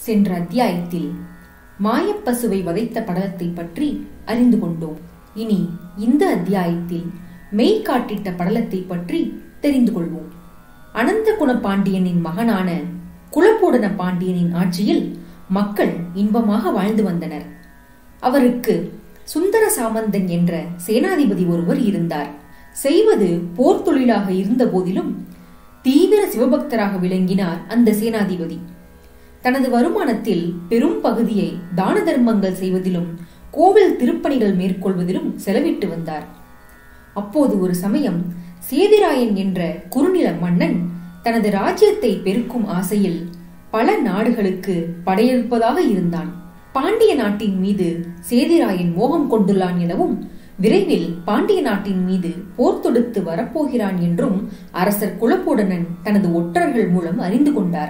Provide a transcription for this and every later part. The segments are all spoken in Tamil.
சென்ற அத்தியாயத்தில் மாயப்பசுவை வதைத்த படலத்தை பற்றி அறிந்து கொண்டோம் இனி இந்த அத்தியாயத்தில் மெய் காட்டிட்ட படலத்தை பற்றி தெரிந்து கொள்வோம் அனந்தகுண பாண்டியனின் மகனான குலப்பூடன பாண்டியனின் ஆட்சியில் மக்கள் இன்பமாக வாழ்ந்து வந்தனர் அவருக்கு சுந்தர சாமந்தன் என்ற சேனாதிபதி ஒருவர் இருந்தார் செய்வது போர் தொழிலாக இருந்த போதிலும் தீவிர சிவபக்தராக விளங்கினார் அந்த சேனாதிபதி தனது வருமானத்தில் பெரும் பகுதியை தான தர்மங்கள் செய்வதிலும் கோவில் திருப்பணிகள் மேற்கொள்வதிலும் செலவிட்டு வந்தார் அப்போது ஒரு சமயம் சேதிராயன் என்ற குறுநில மன்னன் தனது ராஜ்யத்தை பெருக்கும் ஆசையில் பல நாடுகளுக்கு படையெடுப்பதாக இருந்தான் பாண்டிய நாட்டின் மீது சேதிராயன் மோகம் கொண்டுள்ளான் எனவும் விரைவில் பாண்டிய நாட்டின் மீது போர் தொடுத்து வரப்போகிறான் என்றும் அரசர் குலப்புடனன் தனது ஒற்றர்கள் மூலம் அறிந்து கொண்டார்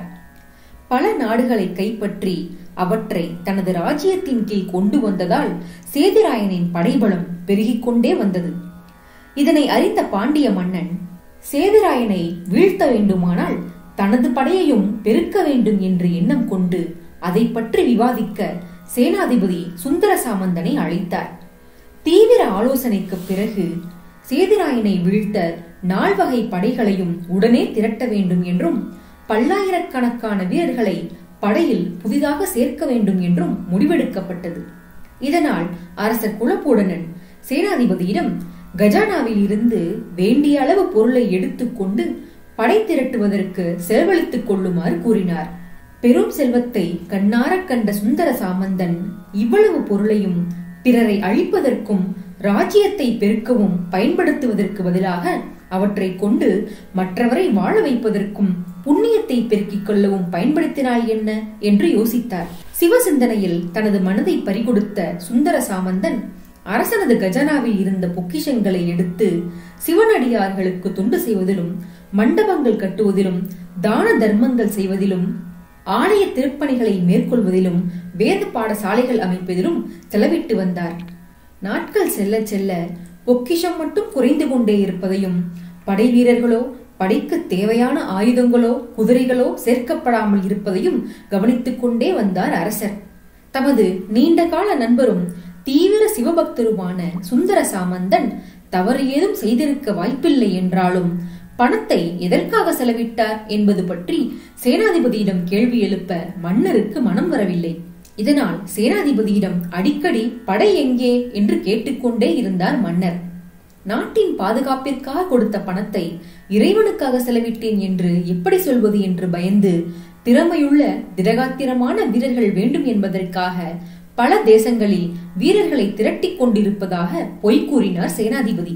பல நாடுகளை கைப்பற்றி அவற்றை தனது ராஜ்யத்தின் கீழ் கொண்டு வந்ததால் சேதிராயனின் படைபலம் பெருகிக் கொண்டே வந்தது இதனை அறிந்த பாண்டிய மன்னன் சேதிராயனை வீழ்த்த வேண்டுமானால் தனது படையையும் பெருக்க வேண்டும் என்று எண்ணம் கொண்டு அதை பற்றி விவாதிக்க சேனாதிபதி சுந்தர சாமந்தனை அழைத்தார் தீவிர ஆலோசனைக்கு பிறகு சேதிராயனை வீழ்த்த நால்வகை படைகளையும் உடனே திரட்ட வேண்டும் என்றும் பல்லாயிரக்கணக்கான வீரர்களை படையில் புதிதாக சேர்க்க வேண்டும் என்றும் முடிவெடுக்கப்பட்டது இதனால் அரசர் குலப்பூடனன் சேனாதிபதியிடம் கஜானாவில் இருந்து வேண்டிய அளவு பொருளை எடுத்துக்கொண்டு படை திரட்டுவதற்கு செலவழித்துக் கொள்ளுமாறு கூறினார் பெரும் செல்வத்தை கண்ணார கண்ட சுந்தர சாமந்தன் இவ்வளவு பொருளையும் பிறரை அழிப்பதற்கும் ராஜ்யத்தை பெருக்கவும் பயன்படுத்துவதற்கு பதிலாக அவற்றை கொண்டு மற்றவரை வாழ வைப்பதற்கும் புண்ணியத்தை பெருக்கிக் கொள்ளவும் பயன்படுத்தினால் என்ன என்று யோசித்தார் சிவசிந்தனையில் தனது மனதை பறிகொடுத்த சுந்தர சாமந்தன் அரசனது கஜனாவில் இருந்த பொக்கிஷங்களை எடுத்து சிவனடியார்களுக்கு தொண்டு செய்வதிலும் மண்டபங்கள் கட்டுவதிலும் தான தர்மங்கள் செய்வதிலும் ஆலய திருப்பணிகளை மேற்கொள்வதிலும் வேத பாடசாலைகள் அமைப்பதிலும் செலவிட்டு வந்தார் நாட்கள் செல்ல செல்ல பொக்கிஷம் மட்டும் குறைந்து கொண்டே இருப்பதையும் படை வீரர்களோ படைக்கு தேவையான ஆயுதங்களோ குதிரைகளோ சேர்க்கப்படாமல் இருப்பதையும் கவனித்துக் கொண்டே வந்தார் அரசர் தமது நீண்ட கால நண்பரும் தீவிர சிவபக்தருமான சுந்தர சாமந்தன் தவறு ஏதும் செய்திருக்க வாய்ப்பில்லை என்றாலும் பணத்தை எதற்காக செலவிட்டார் என்பது பற்றி சேனாதிபதியிடம் கேள்வி எழுப்ப மன்னருக்கு மனம் வரவில்லை இதனால் சேனாதிபதியிடம் அடிக்கடி படை எங்கே என்று கேட்டுக்கொண்டே இருந்தார் மன்னர் நாட்டின் பாதுகாப்பிற்காக கொடுத்த பணத்தை இறைவனுக்காக செலவிட்டேன் என்று எப்படி சொல்வது என்று பயந்து திறமையுள்ள திடகாத்திரமான வீரர்கள் வேண்டும் என்பதற்காக பல தேசங்களில் வீரர்களை திரட்டிக் கொண்டிருப்பதாக பொய் கூறினார் சேனாதிபதி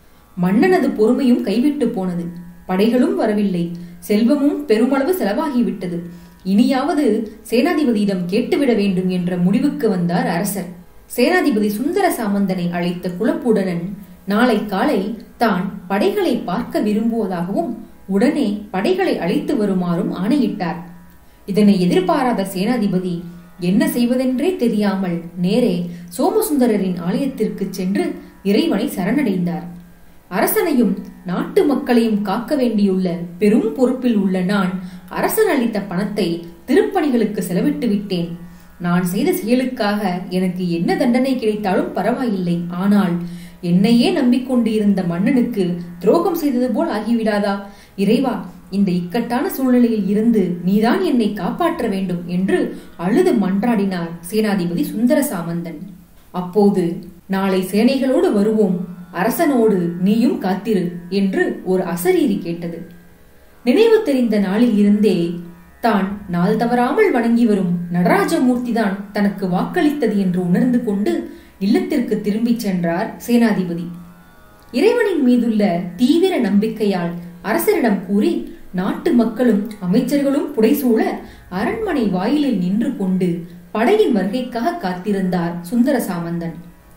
மன்னனது பொறுமையும் கைவிட்டு போனது படைகளும் வரவில்லை செல்வமும் பெருமளவு செலவாகிவிட்டது இனியாவது சேனாதிபதியிடம் கேட்டுவிட வேண்டும் என்ற முடிவுக்கு வந்தார் அரசர் சேனாதிபதி சுந்தர சாமந்தனை அழைத்த குலப்புடனன் நாளை காலை தான் படைகளை பார்க்க விரும்புவதாகவும் உடனே படைகளை அழைத்து வருமாறும் ஆணையிட்டார் இதனை எதிர்பாராத சேனாதிபதி என்ன செய்வதென்றே தெரியாமல் நேரே சோமசுந்தரரின் ஆலயத்திற்கு சென்று இறைவனை சரணடைந்தார் அரசனையும் நாட்டு மக்களையும் காக்க வேண்டியுள்ள பெரும் பொறுப்பில் உள்ள நான் அரசன் அளித்த பணத்தை திருப்பணிகளுக்கு செலவிட்டு விட்டேன் நான் செய்த செயலுக்காக எனக்கு என்ன தண்டனை கிடைத்தாலும் பரவாயில்லை ஆனால் என்னையே நம்பிக்கொண்டு இருந்த மன்னனுக்கு துரோகம் செய்தது போல் ஆகிவிடாதா இறைவா இந்த இக்கட்டான சூழ்நிலையில் இருந்து நீதான் என்னை காப்பாற்ற வேண்டும் என்று அழுது மன்றாடினார் சேனாதிபதி சுந்தர சாமந்தன் அப்போது நாளை சேனைகளோடு வருவோம் அரசனோடு நீயும் காத்திரு என்று ஒரு அசரீரி கேட்டது நினைவு தெரிந்த நாளில் இருந்தே தான் நாள் தவறாமல் வணங்கி வரும் நடராஜமூர்த்திதான் தனக்கு வாக்களித்தது என்று உணர்ந்து கொண்டு இல்லத்திற்கு திரும்பிச் சென்றார் சேனாதிபதி இறைவனின் மீதுள்ள தீவிர நம்பிக்கையால் அரசரிடம் கூறி நாட்டு மக்களும் அமைச்சர்களும் புடைசூழ அரண்மனை வாயிலில் நின்று கொண்டு படையின் வருகைக்காக காத்திருந்தார் சுந்தர சாமந்தன்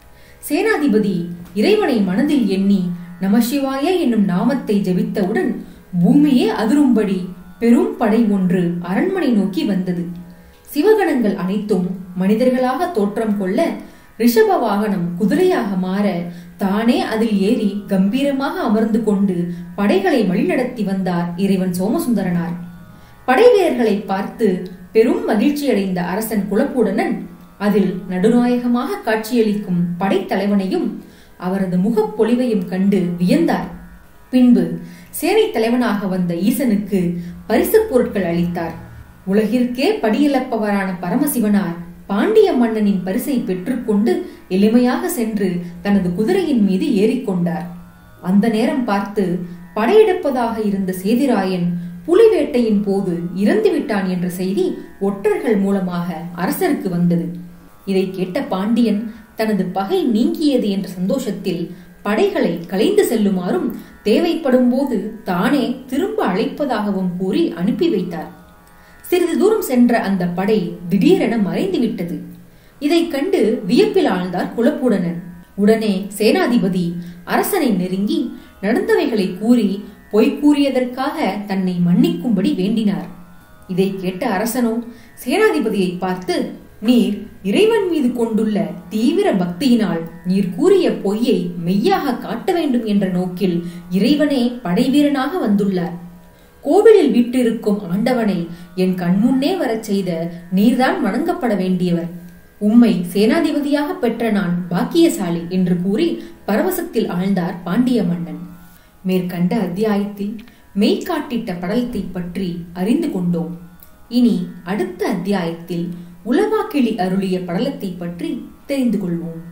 சேனாதிபதி இறைவனை மனதில் எண்ணி நமசிவாய என்னும் நாமத்தை ஜெபித்தவுடன் பூமியே அதிரும்படி பெரும் படை ஒன்று அரண்மனை நோக்கி வந்தது சிவகணங்கள் அனைத்தும் மனிதர்களாக தோற்றம் கொள்ள ரிஷப வாகனம் குதிரையாக மாற தானே அதில் ஏறி கம்பீரமாக அமர்ந்து கொண்டு படைகளை வழிநடத்தி வந்தார் இறைவன் சோமசுந்தரனார் படை வீரர்களை பார்த்து பெரும் மகிழ்ச்சியடைந்த அரசன் குலப்பூடனன் அதில் நடுநாயகமாக காட்சியளிக்கும் படைத்தலைவனையும் அவரது முகப்பொலிவையும் கண்டு வியந்தார் பின்பு சேனை தலைவனாக வந்த ஈசனுக்கு பரிசுப் பொருட்கள் அளித்தார் உலகிற்கே படியிழப்பவரான பரமசிவனார் பாண்டிய மன்னனின் பரிசை பெற்றுக்கொண்டு எளிமையாக சென்று தனது குதிரையின் மீது ஏறிக்கொண்டார் அந்த நேரம் பார்த்து படையெடுப்பதாக இருந்த சேதிராயன் புலி வேட்டையின் போது இறந்து விட்டான் என்ற செய்தி ஒற்றர்கள் மூலமாக அரசருக்கு வந்தது இதை கேட்ட பாண்டியன் தனது பகை நீங்கியது என்ற சந்தோஷத்தில் படைகளை கலைந்து செல்லுமாறும் தேவைப்படும் போது தானே திரும்ப அழைப்பதாகவும் கூறி அனுப்பி வைத்தார் சிறிது தூரம் சென்ற அந்த படை திடீரென மறைந்து விட்டது இதைக் கண்டு வியப்பில் ஆழ்ந்தார் குலப்புடனன் உடனே சேனாதிபதி அரசனை நெருங்கி நடந்தவைகளை கூறி பொய் கூறியதற்காக தன்னை மன்னிக்கும்படி வேண்டினார் இதை கேட்ட அரசனோ சேனாதிபதியை பார்த்து நீர் இறைவன் மீது கொண்டுள்ள தீவிர பக்தியினால் நீர் கூறிய பொய்யை மெய்யாக காட்ட வேண்டும் என்ற நோக்கில் இறைவனே படைவீரனாக வந்துள்ளார் கோவிலில் விட்டிருக்கும் ஆண்டவனை என் கண்முன்னே வரச் செய்த நீர்தான் வணங்கப்பட வேண்டியவர் உம்மை சேனாதிபதியாக பெற்ற நான் பாக்கியசாலி என்று கூறி பரவசத்தில் ஆழ்ந்தார் பாண்டிய மன்னன் மேற்கண்ட அத்தியாயத்தில் மெய்காட்டிட்ட படலத்தை பற்றி அறிந்து கொண்டோம் இனி அடுத்த அத்தியாயத்தில் உலவாக்கிளி அருளிய படலத்தை பற்றி தெரிந்து கொள்வோம்